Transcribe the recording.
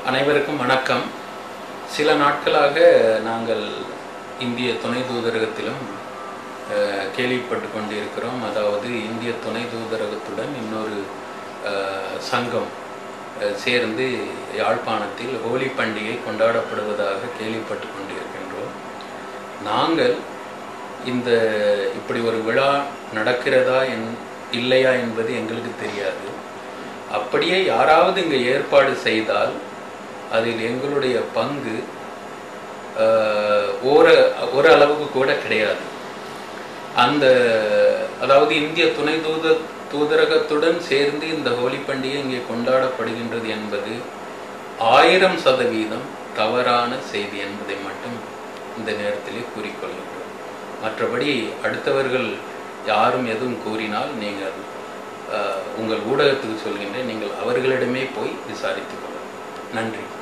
அனைவருக்கும் வணக்கம் சில நாட்களாக நாங்கள் இந்திய துணை தூதரகத்திலும் அஹ், கேள்விப்பட்டு கொண்டிருக்கிறோம் அதாவது இந்திய துணை தூதரகத்துடன் இன்னொரு அஹ், சங்கம் அஹ், சேர்ந்து யாழ்ப்பாணத்தில் ஹோலி பண்டிகை கொண்டாடப்படுவதாக கேள்விப்பட்டு கொண்டிருக்கின்றோம் நாங்கள் இந்த இப்படி ஒரு விழா நடக்கிறதா என் இல்லையா என்பது எங்களுக்கு தெரியாது அப்படியே யாராவது இங்கே ஏற்பாடு செய்தால் அதில் எங்களுடைய பங்கு ஆஹ், ஒரு ஒரு அளவுக்கு கூட கிடையாது அந்த அதாவது இந்திய துணை தூத தூதரகத்துடன் சேர்ந்து இந்த ஹோலி பண்டிகை இங்கே கொண்டாடப்படுகின்றது என்பது ஆயிரம் சதவீதம் தவறான செய்தி என்பதை மட்டும் இந்த நேரத்திலே கூறிக்கொள்கின்றோம் மற்றபடி அடுத்தவர்கள் யாரும் எதுவும் கூறினால் நீங்கள் ஆஹ், உங்கள் ஊடகத்துக்கு சொல்கின்றேன் நீங்கள் அவர்களிடமே போய் விசாரித்துக் கொள்ளலாம் நன்றி